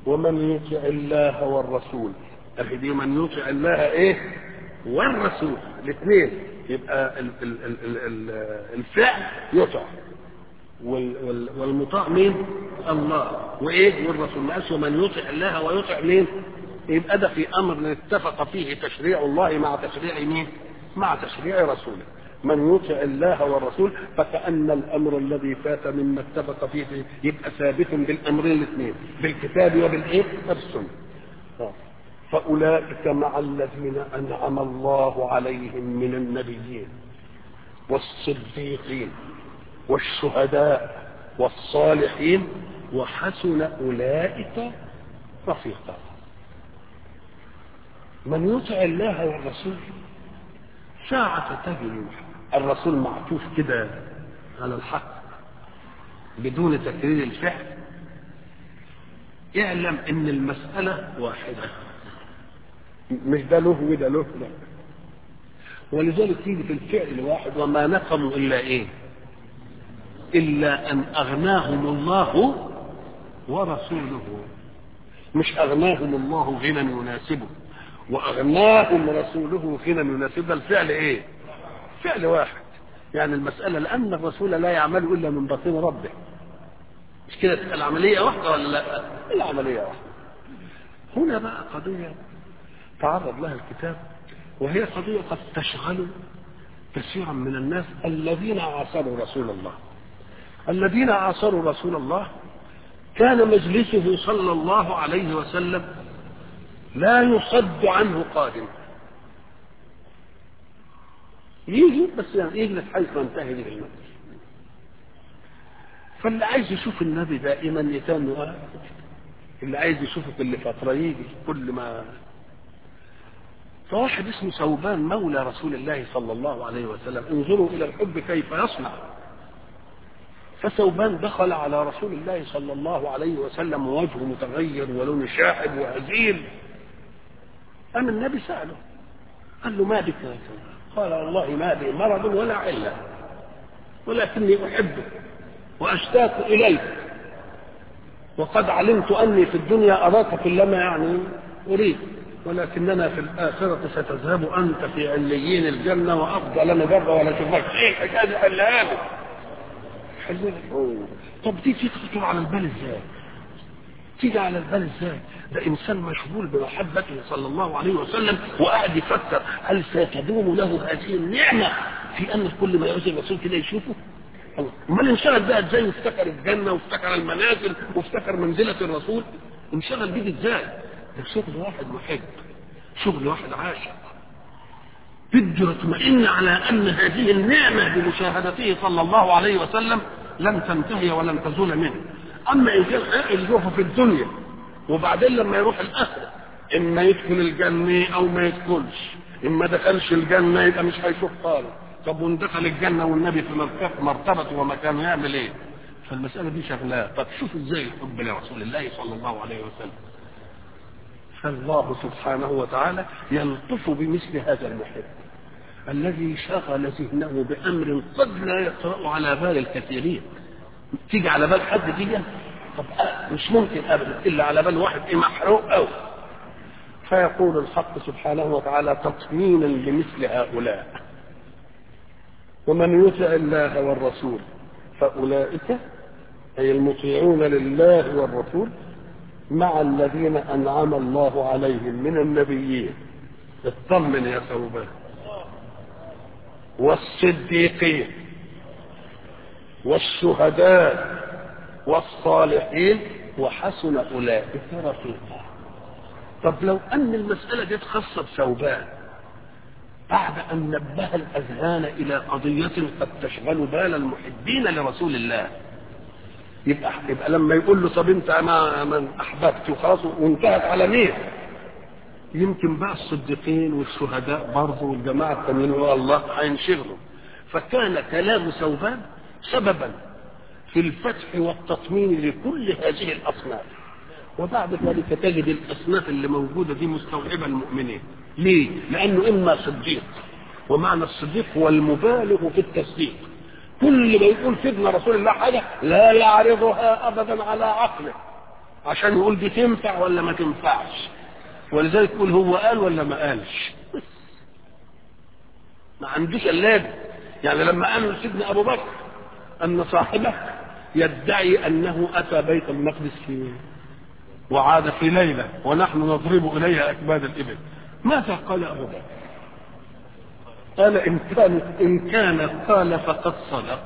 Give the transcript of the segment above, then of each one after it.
ومن يطع الله والرسول اهي دي من يطع الله ايه والرسول الاثنين يبقى ال ال ال ال ال الفعل يطع وال وال والمطاع مين الله وايه والرسول ما قالش ومن يطع الله ويطع مين يبقى ده في امر اتفق فيه تشريع الله مع تشريع مين مع تشريع رسوله من يطع الله والرسول فكأن الأمر الذي فات مما اتفق فيه يبقى ثابت بالأمرين الاثنين بالكتاب وبالإيه؟ بالسنة. فأولئك مع الذين أنعم الله عليهم من النبيين والصديقين والشهداء والصالحين وحسن أولئك رفيقا من يطع الله والرسول ساعة تجد الرسول معطوف كده على الحق بدون تكرير الفعل اعلم ان المسألة واحدة مش ده له وده له لا ولذلك تيجي في الفعل الواحد وما نقموا الا ايه الا ان اغناهم الله ورسوله مش اغناهم الله غنى يناسبه واغناهم رسوله غنى يناسبه الفعل ايه فعل واحد يعني المسألة لأن الرسول لا يعمل إلا من باطن ربه مش كده العملية واحدة ولا لا العملية واحدة هنا بقى قضية تعرض لها الكتاب وهي قضية قد تشغل كثيرا من الناس الذين عاصروا رسول الله الذين عاصروا رسول الله كان مجلسه صلى الله عليه وسلم لا يصد عنه قادم يجي بس يعني يجلس حيث ينتهي به المجلس فاللي عايز يشوف النبي دائما يتم اللي عايز يشوفه كل فتره يجي كل ما فواحد اسمه ثوبان مولى رسول الله صلى الله عليه وسلم انظروا الى الحب كيف يصنع فثوبان دخل على رسول الله صلى الله عليه وسلم ووجهه متغير ولون شاحب وهزيل أما النبي سأله قال له ما بك يا ثوبان قال والله ما بي مرض ولا علة ولكني أحبك وأشتاق إليك وقد علمت أني في الدنيا أراك كلما يعني أريد ولكننا في الآخرة ستذهب أنت في عليين الجنة وأفضل مجرة ولا تفكر إيه الحكاية دي حلها لي طب دي تخطر على البال إزاي؟ تيجي على البال ازاي ده انسان مشغول بمحبته صلى الله عليه وسلم وقاعد يفكر هل ستدوم له هذه النعمه في ان كل ما يعوز الرسول كده يشوفه امال انشغل بقى ازاي وافتكر الجنه وافتكر المنازل وافتكر منزله الرسول انشغل بيه ازاي ده شغل واحد محب شغل واحد عاشق بده يطمئن على ان هذه النعمه بمشاهدته صلى الله عليه وسلم لن تنتهي ولن تزول منه اما ان كان عاقل يشوفه في الدنيا وبعدين لما يروح الاخره اما يدخل الجنه او ما يدخلش اما دخلش الجنه يبقى مش هيشوف خالص طب وان دخل الجنه والنبي في مرتبته ومكانه يعمل ايه فالمساله دي شغلاه طب شوف ازاي الحب لرسول الله صلى الله عليه وسلم فالله سبحانه وتعالى يلطف بمثل هذا المحب الذي شغل ذهنه بامر قد لا يطرا على بال الكثيرين تيجي على بال حد دي طب مش ممكن ابدا الا على بال واحد ايه محروق قوي فيقول الحق سبحانه وتعالى تطمينا لمثل هؤلاء ومن يطع الله والرسول فاولئك اي المطيعون لله والرسول مع الذين انعم الله عليهم من النبيين اطمن يا ثوبان والصديقين والشهداء والصالحين وحسن اولئك رفيقا طب لو ان المساله دي خاصه بثوبان بعد ان نبه الاذهان الى قضيه قد تشغل بال المحبين لرسول الله يبقى يبقى لما يقول له طب انت ما من احببت وخلاص وانتهت على مين؟ يمكن بقى الصديقين والشهداء برضه والجماعه التانيين الله هينشغلوا فكان كلام ثوبان سببا في الفتح والتطمين لكل هذه الاصناف وبعد ذلك تجد الاصناف اللي موجوده دي مستوعبه المؤمنين ليه؟ لانه اما صديق ومعنى الصديق هو المبالغ في التصديق كل ما يقول سيدنا رسول الله حاجه لا يعرضها ابدا على عقله عشان يقول دي تنفع ولا ما تنفعش ولذلك يقول هو قال ولا ما قالش ما عندوش الا يعني لما قالوا لسيدنا ابو بكر ان صاحبه يدعي انه اتى بيت المقدس في وعاد في ليله ونحن نضرب اليها اكباد الابل ماذا قال ابو بكر قال ان كان ان كان قال فقد صدق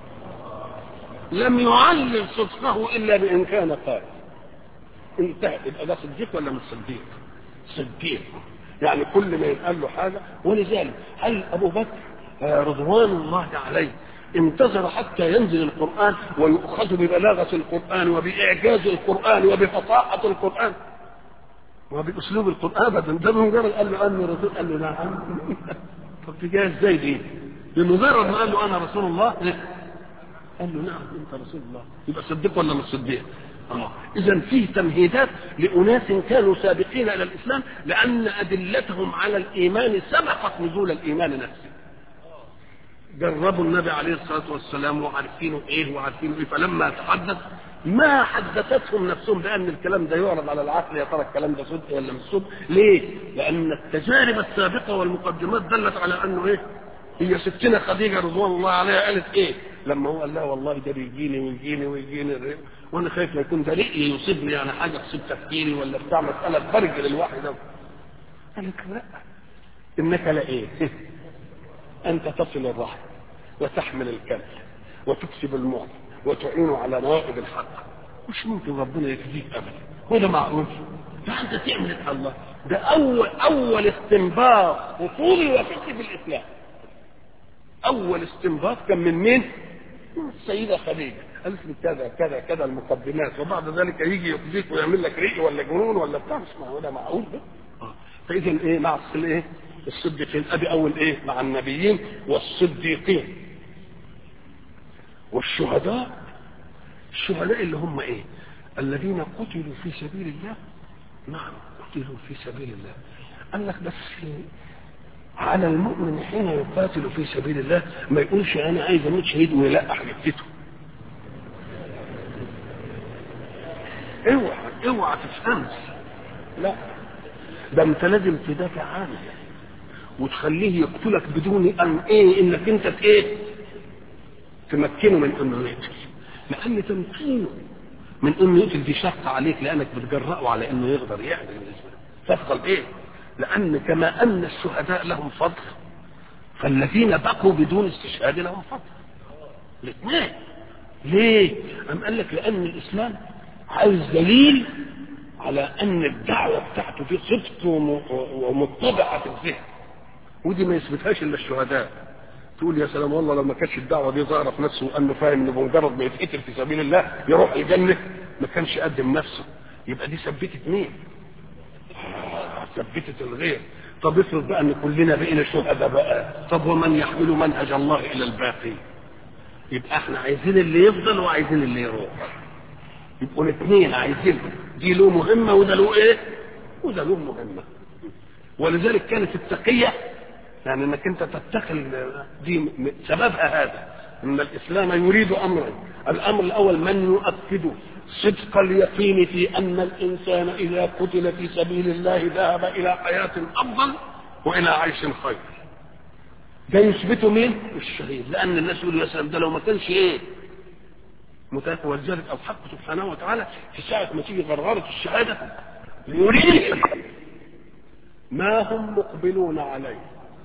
لم يعلل صدقه الا بان كان قال انتهى يبقى ده صديق ولا مش صديق صديق يعني كل ما يتقال له حاجه ولذلك هل ابو بكر رضوان الله عليه انتظر حتى ينزل القرآن ويؤخذ ببلاغة القرآن وبإعجاز القرآن وبفصاحة القرآن وبأسلوب القرآن أبدا ده بمجرد قال له أني رسول قال له نعم طب تجاه ازاي دي؟ بمجرد ما قال له أنا رسول الله قال له نعم أنت رسول الله يبقى صديق ولا مش صديق؟ آه. إذا فيه تمهيدات لأناس كانوا سابقين إلى الإسلام لأن أدلتهم على الإيمان سبقت نزول الإيمان نفسه. جربوا النبي عليه الصلاة والسلام وعارفينه إيه وعارفينه إيه فلما تحدث ما حدثتهم نفسهم بأن الكلام ده يعرض على العقل يا ترى الكلام ده صدق ولا مش صدق ليه؟ لأن التجارب السابقة والمقدمات دلت على أنه إيه؟ هي ستنا خديجة رضوان الله عليها قالت إيه؟ لما هو قال لها والله ده بيجيني ويجيني ويجيني وانا خايف لا يكون ده رئي يصيبني يعني حاجه تصيب تفكيري ولا بتاع مساله برجل الوحي ده قالت لا انك لا ايه انت تصل الرحم وتحمل الكلب وتكسب المعطي وتعين على نوائب الحق مش ممكن ربنا يكفيك ابدا وده معقول ده انت تعمل الله ده اول اول استنباط وطولي وفقهي في الاسلام اول استنباط كان من مين؟ من السيده خديجه قالت لي كذا كذا كذا المقدمات وبعد ذلك يجي يقضيك ويعمل لك ريق ولا جنون ولا بتاع مش معقول ده معقول ده آه. فاذا ايه مع الايه الصديقين ادي اول ايه مع النبيين والصديقين والشهداء الشهداء اللي هم ايه الذين قتلوا في سبيل الله نعم قتلوا في سبيل الله قال لك بس على المؤمن حين يقاتل في سبيل الله ما يقولش انا عايز اموت شهيد ويلقح جثته اوعى اوعى تفهمش لا ده انت لازم تدافع عنه وتخليه يقتلك بدون ان ايه انك انت ايه تمكنه من انه يقتل لان تمكينه من انه يقتل دي شقه عليك لانك بتجرأه على انه يقدر يعمل تفضل ايه لان كما ان الشهداء لهم فضل فالذين بقوا بدون استشهاد لهم فضل الاثنين ليه؟ أم قال لك لأن الإسلام عايز دليل على ان الدعوه بتاعته في صدق ومطبعه في الذهن ودي ما يثبتهاش الا الشهداء تقول يا سلام والله لو ما كانتش الدعوه دي ظاهره في نفسه وانه فاهم انه بمجرد ما يتقتل في سبيل الله يروح الجنه ما كانش قدم نفسه يبقى دي ثبتت مين؟ ثبتت الغير طب افرض بقى ان كلنا بقينا شهداء بقى طب ومن يحمل منهج الله الى الباقي يبقى احنا عايزين اللي يفضل وعايزين اللي يروح يبقوا الاثنين عايزين دي له مهمه وده له ايه؟ وده له مهمه ولذلك كانت التقيه يعني انك انت تتقي دي سببها هذا ان الاسلام يريد امرا الامر الاول من يؤكد صدق اليقين في ان الانسان اذا قتل في سبيل الله ذهب الى حياه افضل والى عيش خير ده يثبته مين؟ الشهيد لان الناس يقولوا يا سلام ده لو ما كانش ايه؟ ولذلك الحق سبحانه وتعالى في ساعة ما تيجي غرغرة الشهادة يريد ما هم مقبلون عليه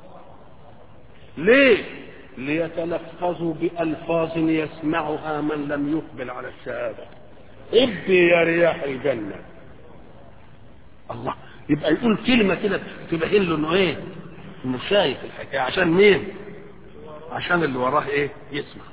ليه؟ ليتلفظوا بألفاظ يسمعها من لم يقبل على الشهادة ابي يا رياح الجنة الله يبقى يقول كلمة كده تبين له انه ايه؟ انه شايف الحكاية عشان مين؟ عشان اللي وراه ايه؟ يسمع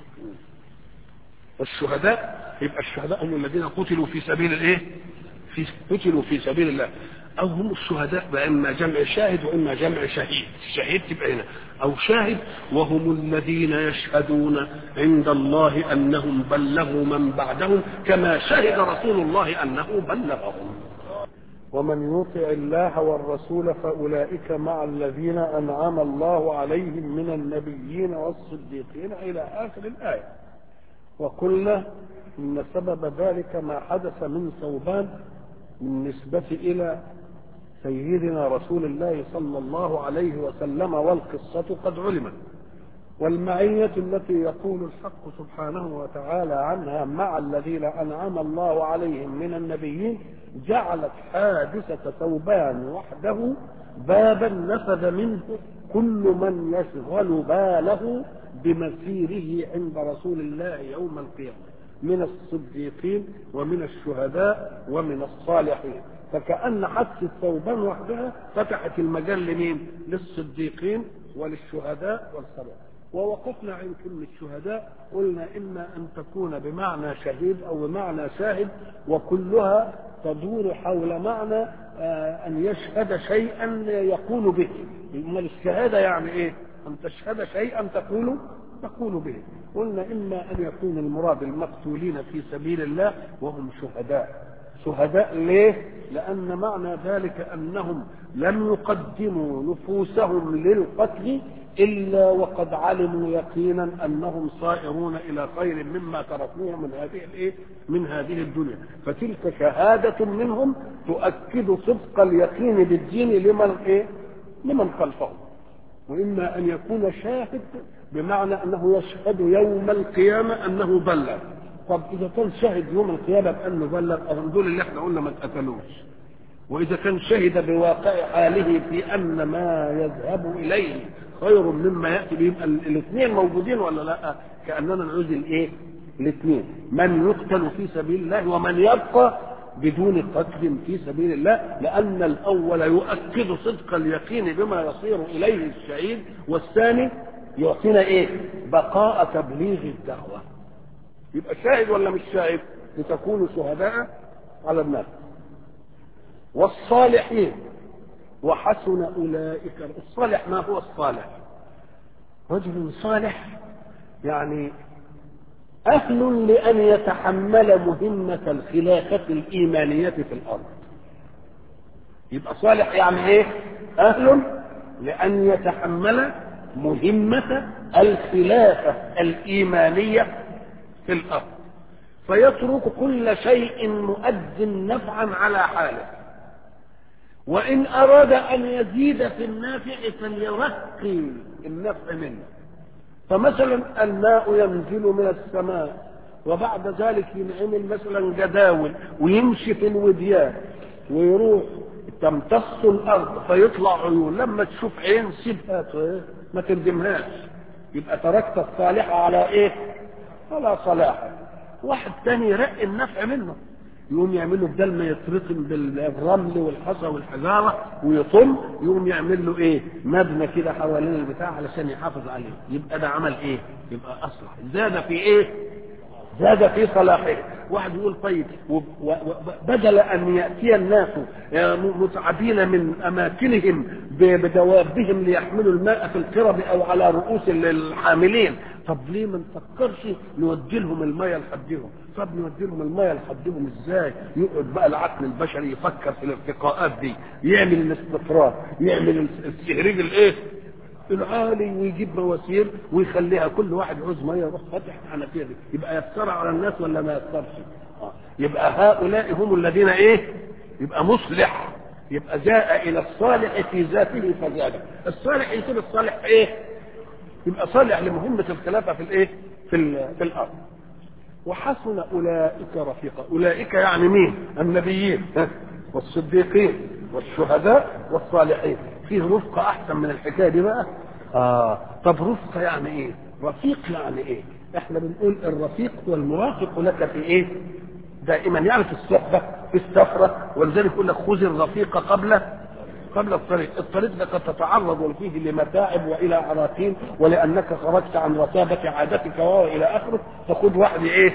والشهداء يبقى الشهداء هم الذين قتلوا في سبيل الايه؟ في قتلوا في سبيل الله او هم الشهداء اما جمع شاهد واما جمع شهيد الشهيد تبقى هنا او شاهد وهم الذين يشهدون عند الله انهم بلغوا من بعدهم كما شهد رسول الله انه بلغهم ومن يطع الله والرسول فاولئك مع الذين انعم الله عليهم من النبيين والصديقين الى اخر الايه وقلنا إن سبب ذلك ما حدث من ثوبان بالنسبة إلى سيدنا رسول الله صلى الله عليه وسلم والقصة قد علمت والمعية التي يقول الحق سبحانه وتعالى عنها مع الذين أنعم الله عليهم من النبيين جعلت حادثة ثوبان وحده بابا نفذ منه كل من يشغل باله بمسيره عند رسول الله يوم القيامة من الصديقين ومن الشهداء ومن الصالحين فكأن حادثة ثوبان وحدها فتحت المجال لمين؟ للصديقين وللشهداء والصالحين ووقفنا عن كلمة شهداء قلنا إما أن تكون بمعنى شهيد أو بمعنى شاهد وكلها تدور حول معنى آه أن يشهد شيئا يقول به أمال الشهادة يعني إيه؟ أن تشهد شيئا تقول تقول به قلنا إما أن يكون المراد المقتولين في سبيل الله وهم شهداء شهداء ليه؟ لأن معنى ذلك أنهم لم يقدموا نفوسهم للقتل إلا وقد علموا يقينا أنهم صائرون إلى خير مما تركوه من هذه الإيه؟ من هذه الدنيا، فتلك شهادة منهم تؤكد صدق اليقين بالدين لمن إيه؟ لمن خلفهم. وإما أن يكون شاهد بمعنى أنه يشهد يوم القيامة أنه بلغ. طب إذا كان شاهد يوم القيامة بأنه بلغ أهم دول اللي احنا قلنا ما اتقتلوش. وإذا كان شهد بواقع حاله في أن ما يذهب إليه خير مما ياتي به يبقى الاثنين موجودين ولا لا؟ كاننا نعوز الايه؟ الاثنين من يقتل في سبيل الله ومن يبقى بدون قتل في سبيل الله لان الاول يؤكد صدق اليقين بما يصير اليه الشهيد والثاني يعطينا ايه؟ بقاء تبليغ الدعوه. يبقى شاهد ولا مش شاهد؟ لتكونوا شهداء على الناس. والصالحين وحسن أولئك الصالح ما هو الصالح رجل صالح يعني أهل لأن يتحمل مهمة الخلافة الإيمانية في الأرض يبقى صالح يعني إيه أهل لأن يتحمل مهمة الخلافة الإيمانية في الأرض فيترك كل شيء مؤد نفعا على حاله وإن أراد أن يزيد في النافع فليرقي النفع منه فمثلا الماء ينزل من السماء وبعد ذلك ينعمل مثلا جداول ويمشي في الوديان ويروح تمتص الارض فيطلع عيون لما تشوف عين سيبها ما تردمهاش يبقى تركت الصالحه على ايه؟ على صلاحه واحد تاني يرقي النفع منه يقوم يعمل له بدل ما يترطم بالرمل والحصى والحجاره ويطم يقوم يعمل له ايه؟ مبنى كده حوالين البتاع علشان يحافظ عليه يبقى ده عمل ايه؟ يبقى اصلح زاد في ايه؟ زاد في صلاحه واحد يقول طيب بدل ان ياتي الناس متعبين من اماكنهم بدوابهم ليحملوا الماء في القرب او على رؤوس الحاملين طب ليه ما نفكرش نودي لهم الميه لحدهم طب نودي لهم الميه لحدهم ازاي يقعد بقى العقل البشري يفكر في الارتقاءات دي يعمل الاستطراد يعمل السهريج الايه العالي ويجيب مواسير ويخليها كل واحد عاوز ميه يروح فاتح الحنفيه دي يبقى يسر على الناس ولا ما يسرش؟ آه. يبقى هؤلاء هم الذين ايه؟ يبقى مصلح يبقى جاء الى الصالح في ذاته فزاد الصالح يصير الصالح ايه؟ يبقى صالح لمهمه الخلافه في الايه؟ في في الارض وحسن اولئك رفيقا اولئك يعني مين؟ النبيين والصديقين والشهداء والصالحين فيه رفقة أحسن من الحكاية دي بقى آه طب رفقة يعني إيه رفيق يعني إيه إحنا بنقول الرفيق هو المرافق لك في إيه دائما يعني في الصحبة في السفرة ولذلك يقول لك خذ الرفيق قبل قبل الطريق الطريق ده قد تتعرض فيه لمتاعب والى عراقيل ولانك خرجت عن رتابه عادتك والى اخره فخذ واحد ايه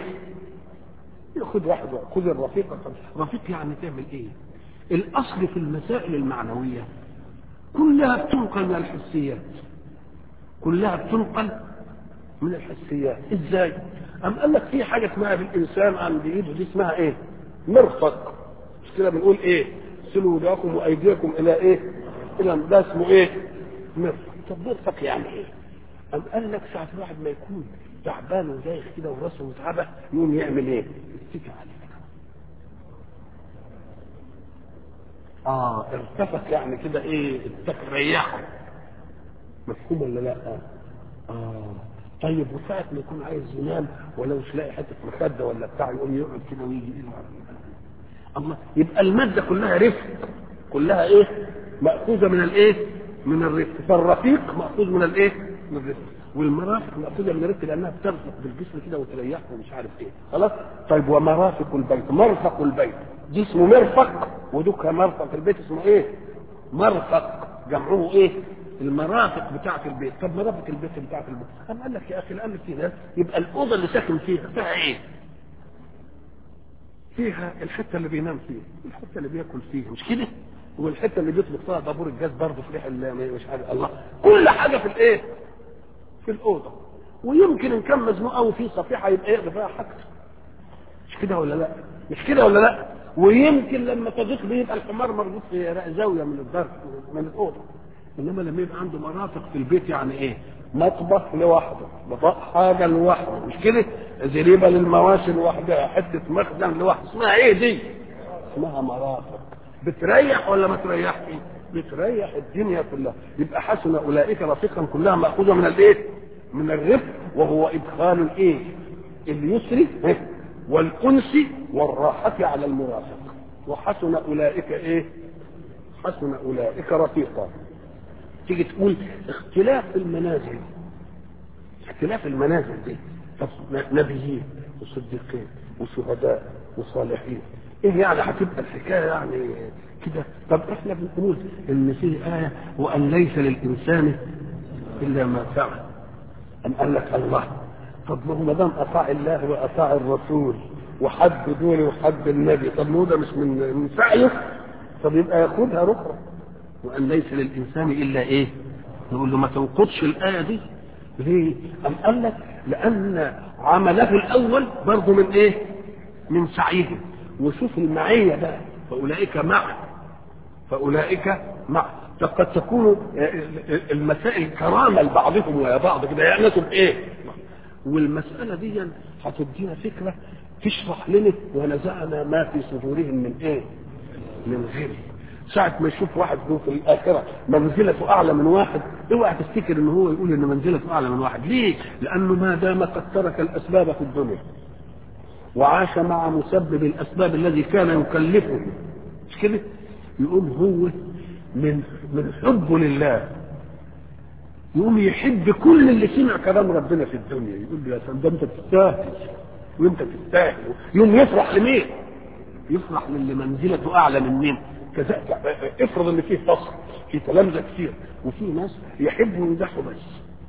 خذ واحد خذ الرفيق قبل رفيق يعني تعمل ايه الاصل في المسائل المعنويه كلها بتنقل من الحسيات كلها بتنقل من الحسيات ازاي ام قال لك في حاجه اسمها بالانسان عند ايده دي اسمها ايه مرفق مش كده بنقول ايه سلوا وجهكم وايديكم الى ايه الى ده اسمه ايه مرفق طب مرفق يعني ايه ام قال لك ساعه الواحد ما يكون تعبان ودايخ كده وراسه متعبه يقوم يعمل ايه؟ يتكي عليه اه ارتفق يعني كده ايه اتكى ريحه مفهوم ولا لا؟ اه طيب وساعة ما يكون عايز ينام ولو مش لاقي حتة مخدة ولا بتاع يقوم يقعد كده ويجي الله يبقى المادة كلها رفق كلها ايه؟ مأخوذة من الايه؟ من الرفق فالرفيق مأخوذ من الايه؟ من الرفق والمرافق مأخوذة من الرفق لأنها بترفق بالجسم كده وتريحه ومش عارف ايه خلاص؟ طيب ومرافق البيت مرفق البيت دي اسمه مرفق ودوكها مرفق البيت اسمه ايه؟ مرفق جمعه ايه؟ المرافق بتاعة البيت طب مرافق البيت بتاعة البيت أم قال لك يا أخي الآن في ناس يبقى الأوضة اللي ساكن فيها فيها إيه فيها الحتة اللي بينام فيها الحتة اللي بياكل فيها مش كده والحتة اللي بيطلق فيها طابور الجاز برضه في ريح مش عارف الله كل حاجة في الإيه في الأوضة ويمكن إن كان مزنوق أوي في صفيحة يبقى يقضي فيها حاجته مش كده ولا لا مش كده ولا لا ويمكن لما تضيق بيبقى الحمار مربوط في زاوية من الدار من الأوضة انما لما يبقى عنده مرافق في البيت يعني ايه مطبخ لوحده بطاق حاجه لوحده مش كده زريبه للمواشي لوحدها حته مخزن لوحده اسمها ايه دي اسمها مرافق بتريح ولا ما تريحش بتريح الدنيا كلها يبقى حسن اولئك رفيقا كلها ماخوذه من الايه من الرفق وهو ادخال الايه اليسر والانس والراحه على المرافق وحسن اولئك ايه حسن اولئك رفيقا تيجي تقول اختلاف المنازل اختلاف المنازل دي طب نبيين وصديقين وشهداء وصالحين ايه يعني هتبقى الحكايه يعني كده طب احنا بنقول ان في ايه وان ليس للانسان الا ما سعى ام قال لك الله طب ما هو ما دام اطاع الله واطاع الرسول وحد دول وحد النبي طب ما هو ده مش من من سعيه طب يبقى ياخدها ركره وان ليس للانسان الا ايه نقول له ما تنقضش الايه دي ليه ام قال لك لان عمله الاول برضه من ايه من سعيه وشوف المعيه بقى فاولئك معه فاولئك معه فقد تكون المسائل كرامه لبعضهم ويا بعض كده يعنسوا بايه والمساله دي هتدينا فكره تشرح لنا ونزعنا ما في صدورهم من ايه من غيره ساعة ما يشوف واحد في الآخرة منزلته أعلى من واحد اوعى تفتكر إن هو يقول إن منزلته أعلى من واحد، ليه؟ لأنه ما دام قد ترك الأسباب في الدنيا وعاش مع مسبب الأسباب الذي كان يكلفه مش كده؟ يقوم هو من من حبه لله يقوم يحب كل اللي سمع كلام ربنا في الدنيا يقول له يا سلام ده انت تستاهل وانت تستاهل يقوم يفرح لمين؟ يفرح للي منزلته اعلى من مين؟ كذا افرض ان فيه فصل في تلامذه كتير وفي ناس يحبوا يمدحوا بس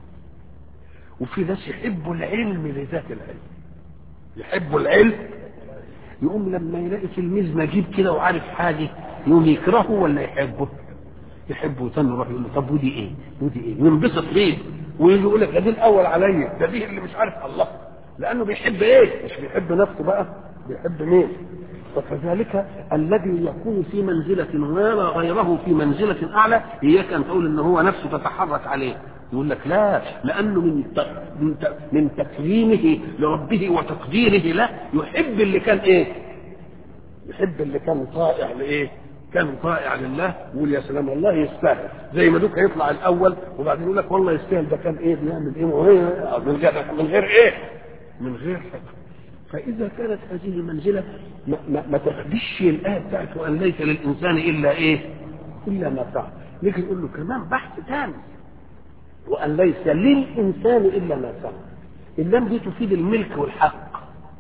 وفي ناس يحبوا العلم لذات العلم يحبوا العلم يقوم لما يلاقي تلميذ نجيب كده وعارف حاجه يقوم يكرهه ولا يحبه؟ يحبه تاني يروح يقول له طب ودي ايه؟ ودي ايه؟ وينبسط بيه ويجي يقول لك ده دي الاول عليا ده دي اللي مش عارف الله لانه بيحب ايه؟ مش بيحب نفسه بقى بيحب مين؟ فكذلك الذي يكون في منزلة ويرى غيره في منزلة أعلى إياك أن تقول إن هو نفسه تتحرك عليه يقول لك لا لأنه من من من تكريمه لربه وتقديره له يحب اللي كان إيه؟ يحب اللي كان طائع لإيه؟ كان طائع لله يقول يا سلام والله يستاهل زي ما دوك يطلع الأول وبعدين يقول لك والله يستاهل ده كان إيه بيعمل إيه من غير من غير إيه؟ من غير حكم فإذا كانت هذه المنزلة ما, ما, ما تخدش الآية بتاعته أن ليس للإنسان إلا إيه؟ إلا ما فعل. نيجي نقول له كمان بحث ثاني وأن ليس للإنسان إلا ما فعل. اللام دي تفيد الملك والحق.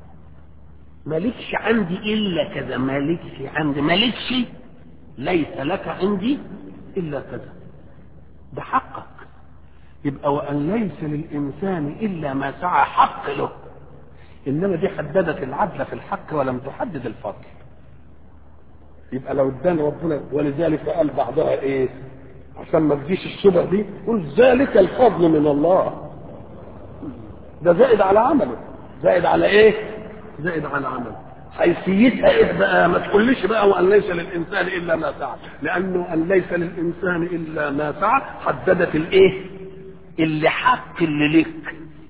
مالكش عندي إلا كذا، مالكش عندي، مالكش ليس لك عندي إلا كذا. ده حقك. يبقى وأن ليس للإنسان إلا ما سعى حق له. انما دي حددت العدل في الحق ولم تحدد الفضل يبقى لو ادان ربنا ولذلك قال بعضها ايه عشان ما تجيش الشبه دي قل ذلك الفضل من الله ده زائد على عمله زائد على ايه زائد على عمله حيثيتها ايه بقى ما تقوليش بقى وان ليس للانسان الا ما سعى لانه ان ليس للانسان الا ما سعى حددت الايه اللي حق اللي لك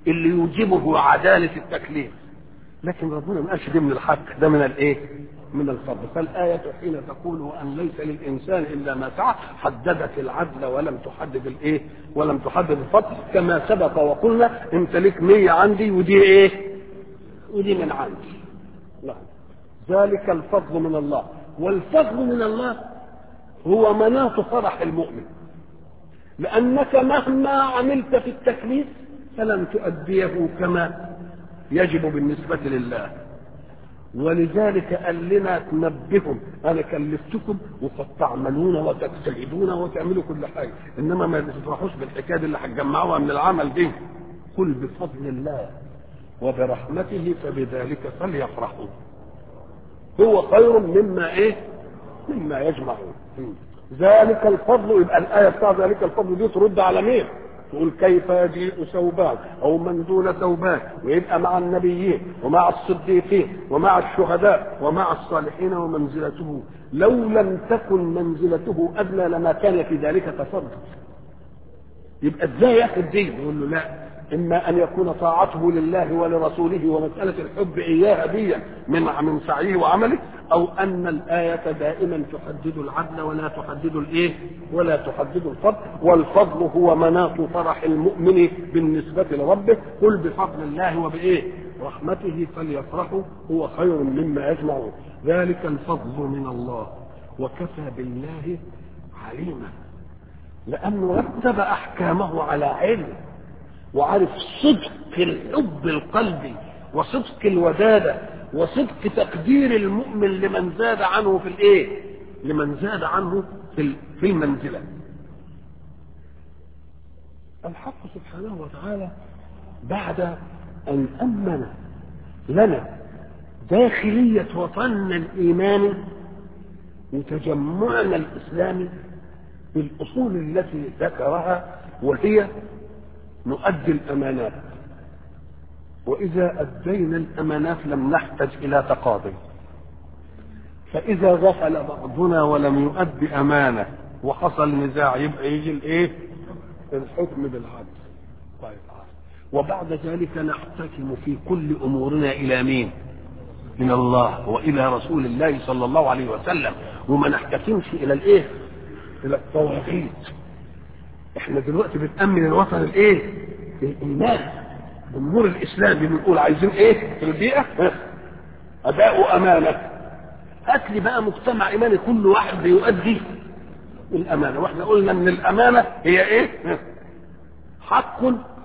اللي يوجبه عدالة التكليف لكن ربنا ما قالش دي من الحق ده من الايه من الفضل فالآية حين تقول وأن ليس للإنسان إلا ما سعى حددت العدل ولم تحدد الإيه ولم تحدد الفضل كما سبق وقلنا أنت لك مية عندي ودي إيه ودي من عندي لا. ذلك الفضل من الله والفضل من الله هو مناط فرح المؤمن لأنك مهما عملت في التكليف فلن تؤديه كما يجب بالنسبة لله ولذلك قال لنا تنبههم انا كلفتكم وقد تعملون وتجتهدون وتعملوا كل حاجه انما ما تفرحوش بالحكايه اللي هتجمعوها من العمل دي قل بفضل الله وبرحمته فبذلك فليفرحوا هو خير مما ايه مما يجمعون ذلك الفضل يبقى الايه بتاع ذلك الفضل دي ترد على مين تقول كيف يجيء ثوبان او من دون ثوبان ويبقى مع النبيين ومع الصديقين ومع الشهداء ومع الصالحين ومنزلته لو لم تكن منزلته ادنى لما كان في ذلك تفضل يبقى ازاي ياخد دي يقول له لا اما ان يكون طاعته لله ولرسوله ومساله الحب اياها دي من من سعيه وعمله او ان الايه دائما تحدد العدل ولا تحدد الايه ولا تحدد الفضل والفضل هو مناط فرح المؤمن بالنسبه لربه قل بفضل الله وبايه رحمته فليفرحوا هو خير مما يجمعون ذلك الفضل من الله وكفى بالله عليما لانه رتب احكامه على علم وعرف صدق الحب القلبي وصدق الوداده وصدق تقدير المؤمن لمن زاد عنه في الايه لمن زاد عنه في في المنزله الحق سبحانه وتعالى بعد ان امن لنا داخليه وطننا الايماني وتجمعنا الاسلامي بالاصول التي ذكرها وهي نؤدي الامانات واذا ادينا الامانات لم نحتج الى تقاضي فاذا غفل بعضنا ولم يؤد امانه وحصل نزاع يبقى يجي الايه الحكم بالعدل طيب وبعد ذلك نحتكم في كل امورنا الى مين من الله والى رسول الله صلى الله عليه وسلم وما نحتكمش الى الايه الى الطواغيت احنا دلوقتي بنأمن الوطن الايه الايمان امور الاسلام بنقول عايزين ايه في البيئه اداء امانه هات لي بقى مجتمع ايماني كل واحد بيؤدي الامانه واحنا قلنا ان الامانه هي ايه حق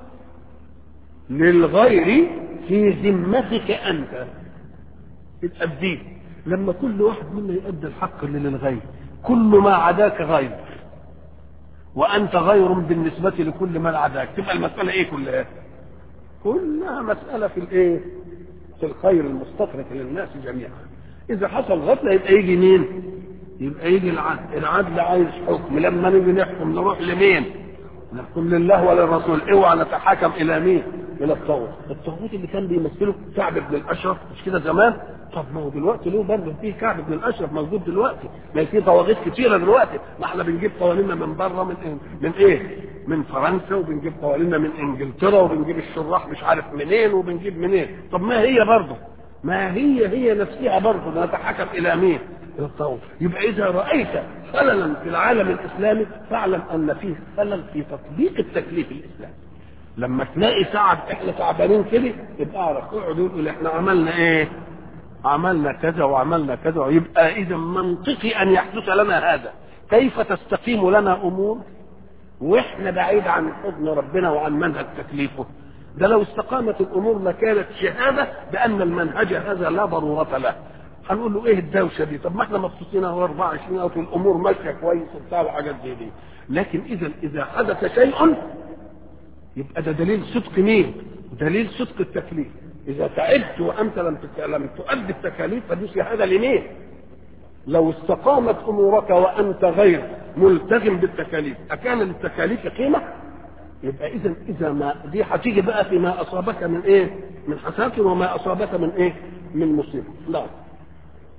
للغير في ذمتك انت بتأديه لما كل واحد منا يؤدي الحق اللي للغير كل ما عداك غير وانت غير بالنسبه لكل من عداك تبقى المساله ايه كلها كلها مساله في الايه في الخير المستفرق للناس جميعا اذا حصل غفله يبقى يجي مين يبقى يجي العدل العدل عايز حكم لما نيجي نحكم نروح لمين نحكم لله وللرسول اوعى نتحاكم الى مين الى الطاغوت الطاغوت اللي كان بيمثله كعب بن الاشرف مش كده زمان طب ما هو دلوقتي له برضه فيه كعب بن الاشرف موجود دلوقتي ما في طواغيت كتيره دلوقتي ما احنا بنجيب قوانيننا من بره من إيه؟ من ايه من فرنسا وبنجيب قوانيننا من انجلترا وبنجيب الشراح مش عارف منين وبنجيب منين طب ما هي برضه ما هي هي نفسها برضه نتحكم الى مين الى الطاغوت يبقى اذا رايت خللا في العالم الاسلامي فاعلم ان فيه خلل في تطبيق التكليف الاسلامي لما تلاقي تعب احنا تعبانين كده يبقى اعرف اقعد يقول احنا عملنا ايه عملنا كذا وعملنا كذا يبقى اذا منطقي ان يحدث لنا هذا كيف تستقيم لنا امور واحنا بعيد عن حضن ربنا وعن منهج تكليفه ده لو استقامت الامور لكانت شهاده بان المنهج هذا لا ضروره له هنقول له ايه الدوشه دي طب ما احنا مبسوطين اهو 24 او الامور ماشيه كويس وبتاع وحاجات زي دي لكن اذا اذا حدث شيء يبقى ده دليل صدق مين دليل صدق التكليف اذا تعبت وانت لم لم تؤدي التكاليف فدي شهاده لمين لو استقامت امورك وانت غير ملتزم بالتكاليف اكان للتكاليف قيمه يبقى اذا اذا ما دي هتيجي بقى فيما اصابك من ايه من حسنات وما اصابك من ايه من مصيبه لا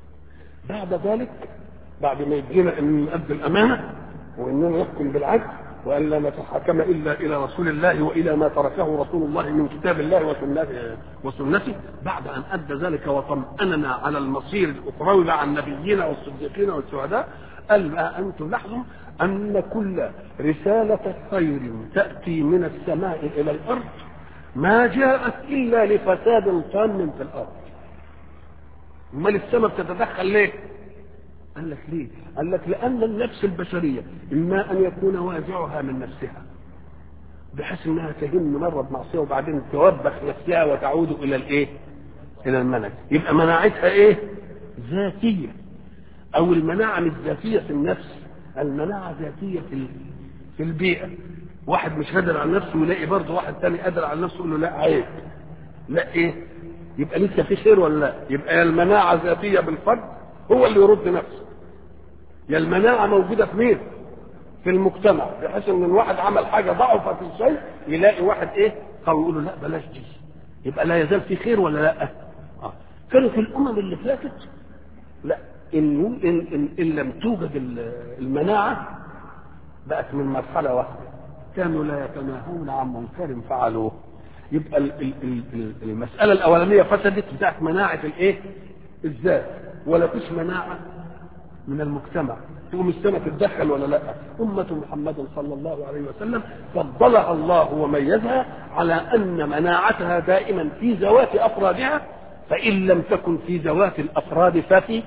بعد ذلك بعد ما يدينا ان نؤدي الامانه واننا نحكم بالعدل وأن لا نتحاكم إلا إلى رسول الله وإلى ما تركه رسول الله من كتاب الله وسنته وسنته بعد أن أدى ذلك وطمأننا على المصير الأخروي مع النبيين والصديقين والشهداء قال ما أنتم لاحظوا أن كل رسالة خير تأتي من السماء إلى الأرض ما جاءت إلا لفساد تام في الأرض امال السماء بتتدخل ليه؟ قال لك ليه؟ قال لك لأن النفس البشرية إما أن يكون وازعها من نفسها بحيث انها تهم مره بمعصيه وبعدين توبخ نفسها وتعود الى الايه؟ الى الملك، يبقى مناعتها ايه؟ ذاتيه او المناعه مش ذاتيه في النفس، المناعه ذاتيه في في البيئه. واحد مش قادر على نفسه ويلاقي برضه واحد تاني قادر على نفسه يقول له لا عيب. لا ايه؟ يبقى لسه في خير ولا لا؟ يبقى المناعه ذاتيه بالفرد هو اللي يرد نفسه. يا المناعه موجوده في مين؟ في المجتمع بحيث ان الواحد عمل حاجه ضعف في الشيء يلاقي واحد ايه قوي يقول له لا بلاش دي يبقى لا يزال في خير ولا لا؟ اه كانوا في الامم اللي فاتت لا ان ان, إن, إن لم توجد المناعه بقت من مرحله واحده كانوا لا يتناهون عن منكر فعلوه يبقى ال ال ال المساله الاولانيه فسدت بتاعت مناعه الايه؟ الذات ولا فيش مناعه من المجتمع تقوم السماء تتدخل ولا لا أمة محمد صلى الله عليه وسلم فضلها الله وميزها على أن مناعتها دائما في ذوات أفرادها فإن لم تكن في ذوات الأفراد ففي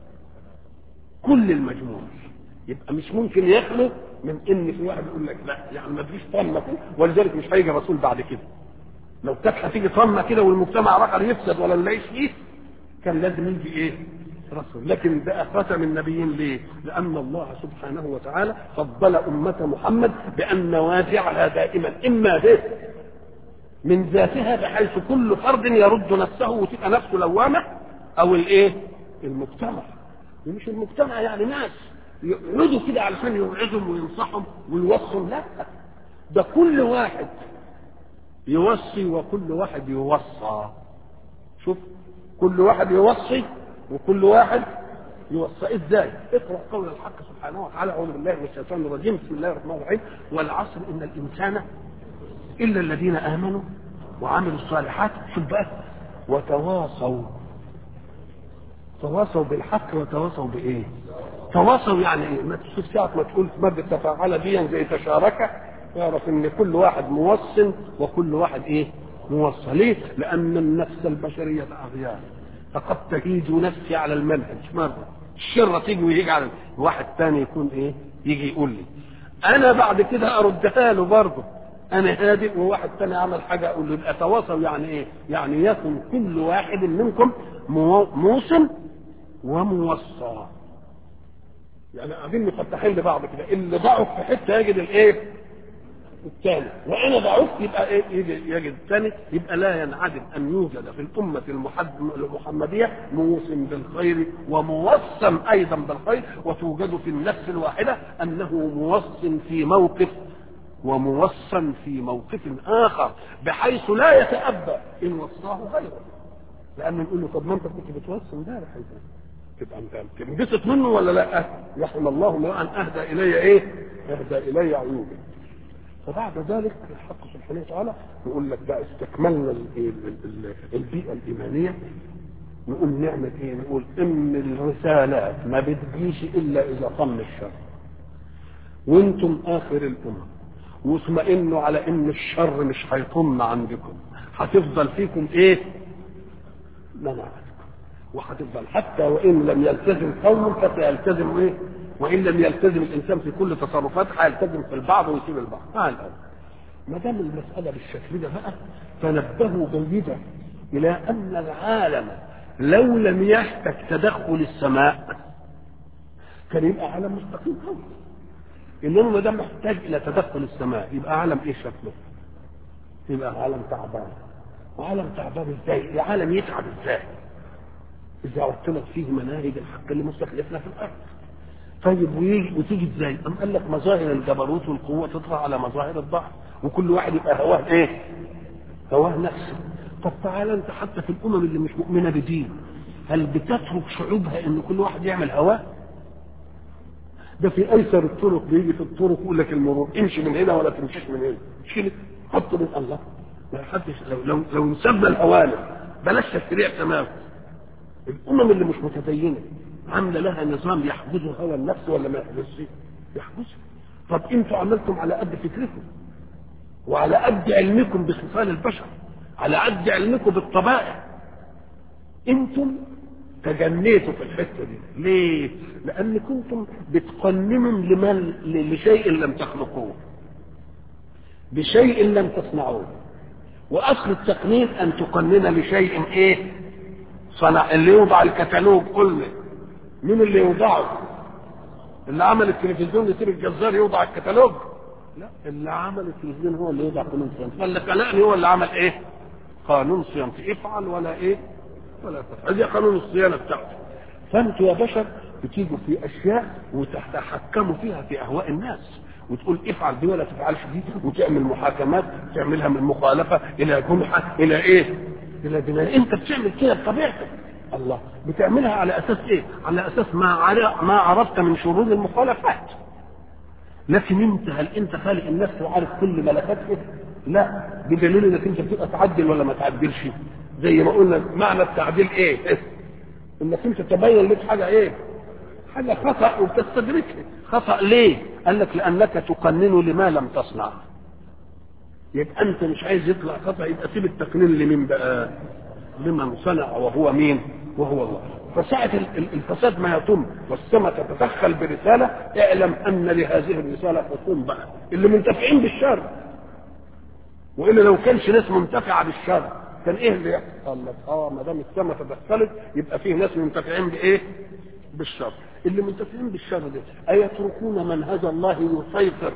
كل المجموع يبقى مش ممكن يخلو من ان في واحد يقول لك لا يعني ما فيش طمه كده ولذلك مش هيجي رسول بعد كده لو كانت هتيجي طمه كده والمجتمع رقر يفسد ولا نلاقيش فيه كان لازم يجي ايه رسول لكن بقى ختم النبيين ليه لأن الله سبحانه وتعالى فضل أمة محمد بأن نوازعها دائما إما به من ذاتها بحيث كل فرد يرد نفسه وتبقى نفسه لوامة أو الإيه المجتمع ومش المجتمع يعني ناس يقعدوا كده علشان يوعظهم وينصحهم ويوصهم لا ده كل واحد يوصي وكل واحد يوصى شوف كل واحد يوصي وكل واحد يوصى ازاي اقرا قول الحق سبحانه وتعالى اعوذ بالله من الشيطان الرجيم بسم الله الرحمن الرحيم والعصر ان الانسان الا الذين امنوا وعملوا الصالحات شوف بقى وتواصوا تواصوا بالحق وتواصوا بايه تواصوا يعني ايه ما تشوف ساعه ما تقول ماده تفاعل دي زي تشارك اعرف ان كل واحد موصل وكل واحد ايه موصى ليه لان النفس البشريه اغيار فقد تهيج نفسي على المنهج مرة الشرة تيجي ويجي على واحد تاني يكون ايه يجي يقول لي انا بعد كده اردها له برضه انا هادئ وواحد تاني عمل حاجة اقول له يبقى تواصل يعني ايه يعني يكن كل واحد منكم موصل وموصى يعني قاعدين مفتحين لبعض كده اللي ضعف في حته يجد الايه الثاني وانا ضعفت يبقى ايه يجي يجد الثاني يبقى لا ينعدم ان يوجد في الامه المحمديه موصم بالخير وموصم ايضا بالخير وتوجد في النفس الواحده انه موصم في موقف وموصم في موقف اخر بحيث لا يتأبى ان وصاه غيره لان نقول له طب ما انت كنت بتوصي امبارح تبقى انت تنبسط منه ولا لا؟ رحم الله امرا اهدى الي ايه؟ اهدى الي عيوبه فبعد ذلك الحق سبحانه وتعالى يقول لك بقى استكملنا البيئة الإيمانية نقول نعمة إيه؟ نقول إن الرسالات ما بتجيش إلا إذا طم الشر وأنتم آخر الأمم واطمئنوا على إن الشر مش هيطم عندكم هتفضل فيكم إيه؟ مناعتكم وهتفضل حتى وإن لم يلتزم قوم فسيلتزم إيه؟ وان لم يلتزم الانسان في كل تصرفاته هيلتزم في البعض ويسيب البعض تعال ما دام المساله بالشكل ده بقى فنبهوا جيدا الى ان العالم لو لم يحتج تدخل السماء كان يبقى عالم مستقيم قوي انما ما دام محتاج الى تدخل السماء يبقى عالم ايه شكله؟ يبقى عالم تعبان وعالم تعبان ازاي؟ عالم يتعب ازاي؟ اذا عطلت فيه مناهج الحق اللي مستخلفنا في الارض طيب ويجي وتيجي ازاي؟ قام قال لك مظاهر الجبروت والقوه تطغى على مظاهر الضعف وكل واحد يبقى هواه ايه؟ هواه نفسه طب تعالى انت حتى في الامم اللي مش مؤمنه بدين هل بتترك شعوبها ان كل واحد يعمل هواه؟ ده في ايسر الطرق بيجي في الطرق يقول لك المرور امشي من هنا ولا تمشيش من هنا مش كده حط من الله ما حدش لو لو لو نسبنا الهوالة بلاش تشريع تمام الامم اللي مش متدينه عامله لها نظام يحجزه هوى النفس ولا ما يحجزش يحجزه طب انتوا عملتم على قد فكركم وعلى قد علمكم بخصال البشر على قد علمكم بالطبائع انتم تجنيتوا في الحته دي ليه لان كنتم بتقننوا لمن لشيء لم تخلقوه بشيء لم تصنعوه واصل التقنين ان تقنن لشيء ايه صنع اللي يوضع الكتالوج قلنا مين اللي يوضعه اللي عمل التلفزيون يسيب الجزار يوضع الكتالوج لا اللي عمل التلفزيون هو اللي يوضع قانون صيانته فاللي خلقني هو اللي عمل ايه قانون صيانتي افعل ولا ايه ولا تفعل هذه قانون الصيانه بتاعته فانتوا يا بشر بتيجوا في اشياء وتتحكموا فيها في اهواء الناس وتقول افعل دي ولا تفعلش دي وتعمل محاكمات تعملها من مخالفه الى جمحه الى ايه؟ الى بناء انت بتعمل كده بطبيعتك الله بتعملها على اساس ايه؟ على اساس ما عرف ما عرفت من شرور المخالفات لكن انت هل انت خالق النفس وعارف كل ملكاتها؟ لا بدليل انك انت بتبقى تعدل ولا ما تعدلش زي ما قلنا معنى التعديل ايه؟ انك انت تبين لك حاجه ايه؟ حاجه خطا وبتستدركها خطا ليه؟ قال لك لانك تقنن لما لم تصنع يبقى انت مش عايز يطلع خطا يبقى سيب التقنين لمين بقى؟ لمن صنع وهو مين؟ وهو الله فساعة الفساد ما يتم والسماء تتدخل برسالة اعلم أن لهذه الرسالة حكم بقى اللي منتفعين بالشر وإلا لو كانش ناس منتفعة بالشر كان إيه اللي يحصل؟ قال لك آه ما دام السماء تدخلت يبقى فيه ناس منتفعين بإيه؟ بالشر اللي منتفعين بالشر ده أيتركون منهج الله يسيطر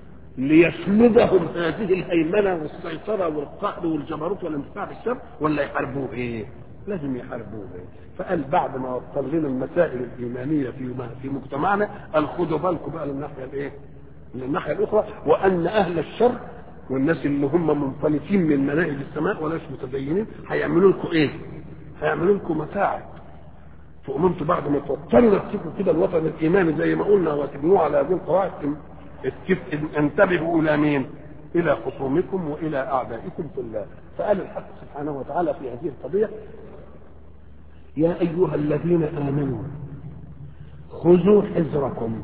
ليسندهم هذه الهيمنة والسيطرة والقهر والجبروت والانتفاع بالشر ولا يحاربوه إيه؟ لازم يحاربوه إيه؟ فقال بعد ما وصل لنا المسائل الايمانيه في في مجتمعنا قال خدوا بالكم بقى للناحيه الايه؟ للناحيه الاخرى وان اهل الشر والناس اللي هم منفلتين من مناهج السماء ولاش متدينين هيعملوا لكم ايه؟ هيعملوا لكم متاعب فقمتوا بعد ما توصلنا تشوفوا كده الوطن الايماني زي ما قلنا وتبنوه على هذه القواعد انتبهوا الى مين؟ الى خصومكم والى اعدائكم في الله فقال الحق سبحانه وتعالى في هذه القضيه يا أيها الذين آمنوا خذوا حذركم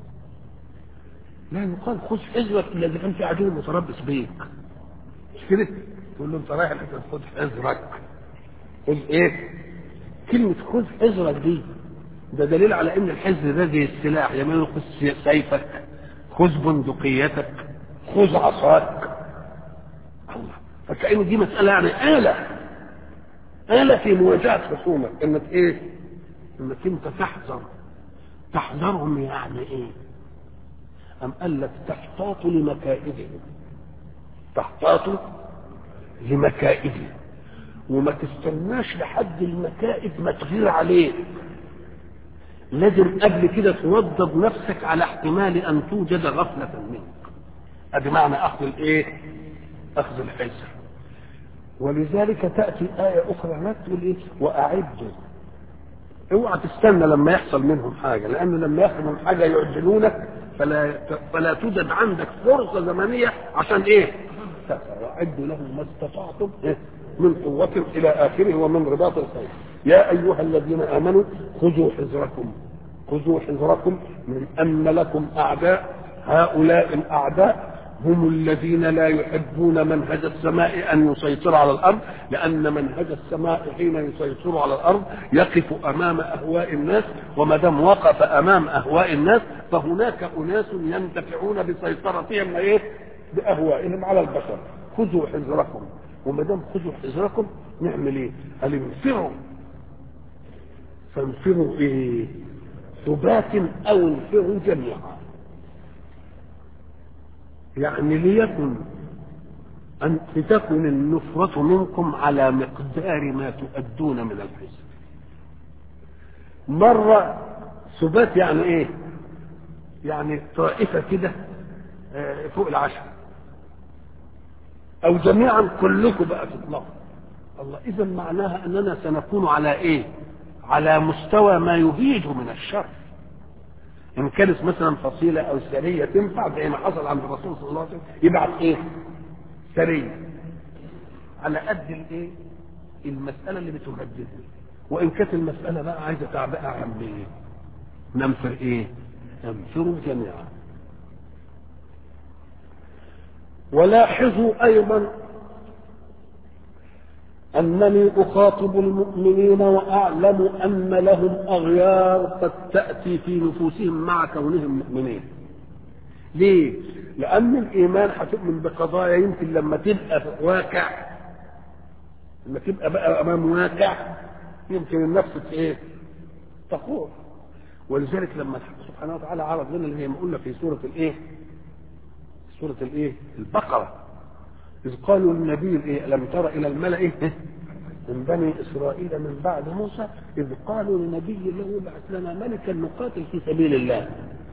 لا يقال خذ حذرك إلا إذا كان في عدو متربص بيك مش كده؟ تقول له أنت رايح لكن خذ حذرك خذ إيه؟ كلمة خذ حذرك دي ده دليل على إن الحذر ده زي السلاح يعني خذ سيفك خذ بندقيتك خذ عصاك الله فكأن دي مسألة يعني آلة آلة في مواجهة خصومك انك ايه؟ انك انت تحذر تحذرهم يعني ايه؟ أم قال لك تحتاط لمكائدهم تحتاط لمكائدهم وما تستناش لحد المكائد ما تغير عليه لازم قبل كده توضب نفسك على احتمال ان توجد غفلة منك ادي معنى اخذ الايه اخذ الحذر ولذلك تأتي آية أخرى هناك تقول إيه وأعدوا اوعى تستنى لما يحصل منهم حاجة لأن لما يحصل منهم حاجة يعجلونك فلا فلا توجد عندك فرصة زمنية عشان إيه؟ وأعدوا لهم ما استطعتم من قوة إلى آخره ومن رباط الخير يا أيها الذين آمنوا خذوا حذركم خذوا حذركم من أن لكم أعداء هؤلاء الأعداء هم الذين لا يحبون منهج السماء ان يسيطر على الارض لان منهج السماء حين يسيطر على الارض يقف امام اهواء الناس وما دام وقف امام اهواء الناس فهناك اناس ينتفعون بسيطرتهم ايه؟ باهوائهم على البشر خذوا حذركم وما دام خذوا حذركم نعمل ايه؟ قال انفروا فانفروا ايه؟ ثبات او انفروا جميعا يعني ليكن أن لتكن النفرة منكم على مقدار ما تؤدون من الحزب مرة ثبات يعني ايه يعني طائفة كده فوق العشر او جميعا كلكم بقى تطلعوا الله اذا معناها اننا سنكون على ايه على مستوى ما يهيج من الشر ان كانت مثلا فصيله او سريه تنفع زي ما حصل عند الرسول صلى الله عليه وسلم يبعث ايه؟ سريه على قد الايه؟ المساله اللي بتهددها وان كانت المساله بقى عايزه تعبئه عاميه ننفر ايه؟ ننفروا جميعا ولاحظوا ايضا انني اخاطب المؤمنين واعلم ان لهم اغيار قد تاتي في نفوسهم مع كونهم مؤمنين ليه لان الايمان هتؤمن بقضايا يمكن لما تبقى في واقع لما تبقى بقى امام واقع يمكن النفس ايه تخوف ولذلك لما سبحانه وتعالى عرض لنا اللي هي ما قلنا في سوره الايه سوره الايه البقره إذ قالوا للنبي إيه ألم تر إلى الملأ إيه؟ من بني إسرائيل من بعد موسى إذ قالوا لنبي له ابعث لنا ملكا نقاتل في سبيل الله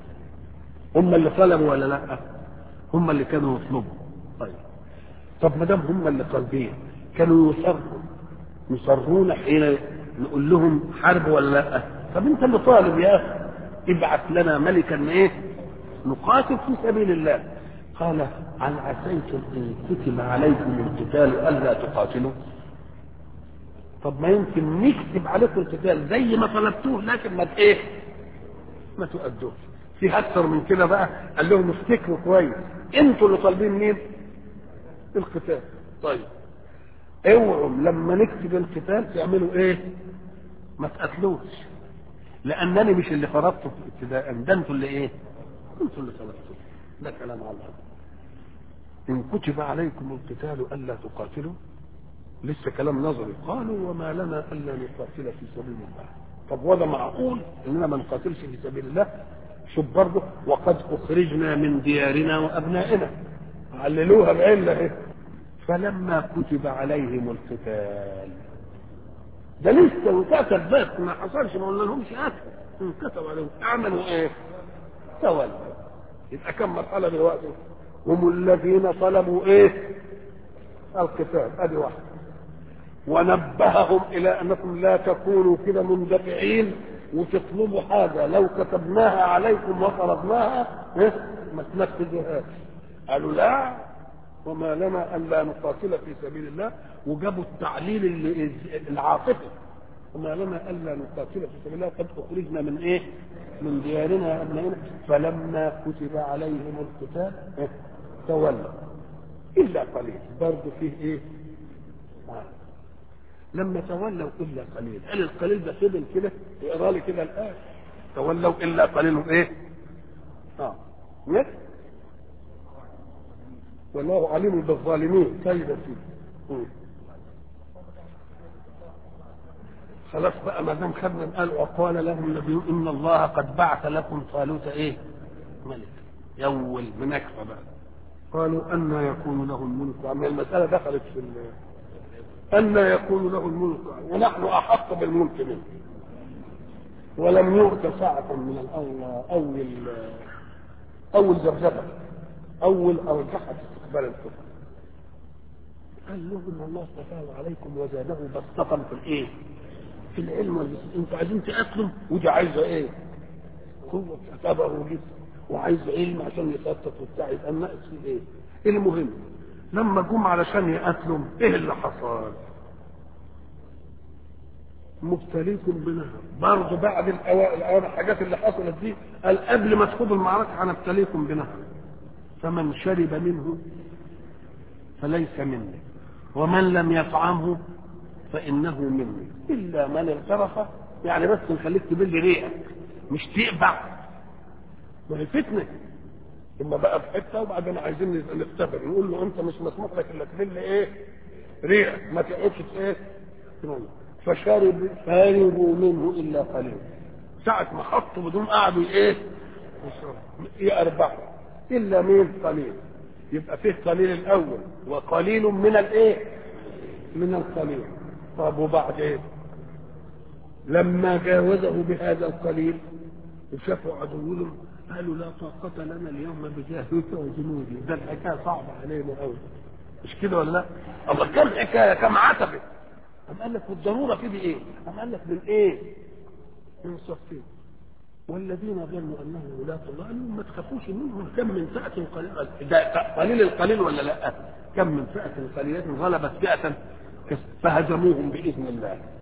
هم اللي طلبوا ولا لا؟ هم اللي كانوا يطلبوا طيب طب ما دام هم اللي طالبين كانوا يصروا يصرون حين نقول لهم حرب ولا لا؟ طب أنت اللي طالب يا أخي ابعث لنا ملكا إيه؟ نقاتل في سبيل الله قال هل عسيتم ان كتب عليكم القتال الا تقاتلوا طب ما يمكن نكتب عليكم القتال زي ما طلبتوه لكن ما ايه ما تؤدوش في اكثر من كده بقى قال لهم افتكروا كويس انتوا اللي طالبين مين القتال طيب اوعوا لما نكتب القتال تعملوا ايه ما تقتلوش لانني مش اللي فرضته ابتداء ده انتوا اللي ايه انتوا اللي طلبتوه ده كلام على الأرض إن كتب عليكم القتال ألا تقاتلوا لسه كلام نظري قالوا وما لنا ألا نقاتل في سبيل الله طب وده معقول إننا ما نقاتلش في سبيل الله شوف برضه وقد أخرجنا من ديارنا وأبنائنا عللوها بعلة إيه فلما كتب عليهم القتال ده لسه وكتب بس ما حصلش ما قلنا لهمش قتل كتب عليهم اعملوا ايه؟ تولوا يبقى كم مرحلة دلوقتي هم الذين طلبوا ايه القتال ادي واحد ونبههم الى انكم لا تكونوا كده مندفعين وتطلبوا حاجة لو كتبناها عليكم وفرضناها إيه؟ ما تنفذوهاش قالوا لا وما لنا الا نقاتل في سبيل الله وجابوا التعليل العاطفي وما لنا الا نقاتل في سبيل الله قد اخرجنا من ايه؟ من ديارنا وابنائنا فلما كتب عليهم القتال إيه؟ تولوا الا قليل برضه فيه ايه؟ آه. لما تولوا الا قليل هل القليل ده فضل كده؟ اقرا لي كده الايه تولوا الا قليل ايه؟ اه مثل والله عليم بالظالمين كيف فيه خلاص بقى ما دام خدنا قال وقال لهم النبي ان الله قد بعث لكم طالوت ايه؟ ملك يول منكفه بقى قالوا أن يكون له الملك أما المسألة دخلت في أن يكون له الملك ونحن أحق بالملك منه ولم يؤت ساعة من الأول أول أول زبزبة أول أرجحة استقبال الكفر قال لهم ان الله اصطفاه عليكم وزاده بسطة في الايه؟ في العلم والجسم انتوا عايزين تقاتلوا ودي عايزه ايه؟ قوة تعتبر وجسم وعايز علم عشان يخطط وبتاع يبقى الناقص فيه ايه؟ المهم لما جم علشان يقاتلوا ايه اللي حصل؟ مبتليكم بنهر برضه بعد الاوائل الحاجات اللي حصلت دي قال قبل ما تخوضوا المعركه هنبتليكم بنهر فمن شرب منه فليس مني ومن لم يطعمه فانه مني الا من اغترف يعني بس نخليك تبل ريقك مش تقبع ما هي فتنه اما بقى في حته وبعدين عايزين نختبر نقول له انت مش مسموح لك الا تبل ايه ريقك ما تقعدش ايه فشرب شربوا منه الا قليل ساعة ما حطوا بدون قعدوا ايه يأربعوا الا مين قليل يبقى فيه قليل الاول وقليل من الايه من القليل طب وبعد ايه لما جاوزه بهذا القليل وشافوا عدوهم قالوا لا طاقة لنا اليوم بجاهك وجنودي ده الحكاية صعبة علينا قوي مش كده ولا لا؟ الله كم حكاية كم عتبة أم قال لك والضرورة كده إيه؟ أم قال لك من إيه؟ من صفين والذين ظنوا انهم ولاة الله قالوا ما تخافوش منهم كم من فئة قليلة ده قليل القليل ولا لا؟ كم من فئة قليلة غلبت فئة فهزموهم بإذن الله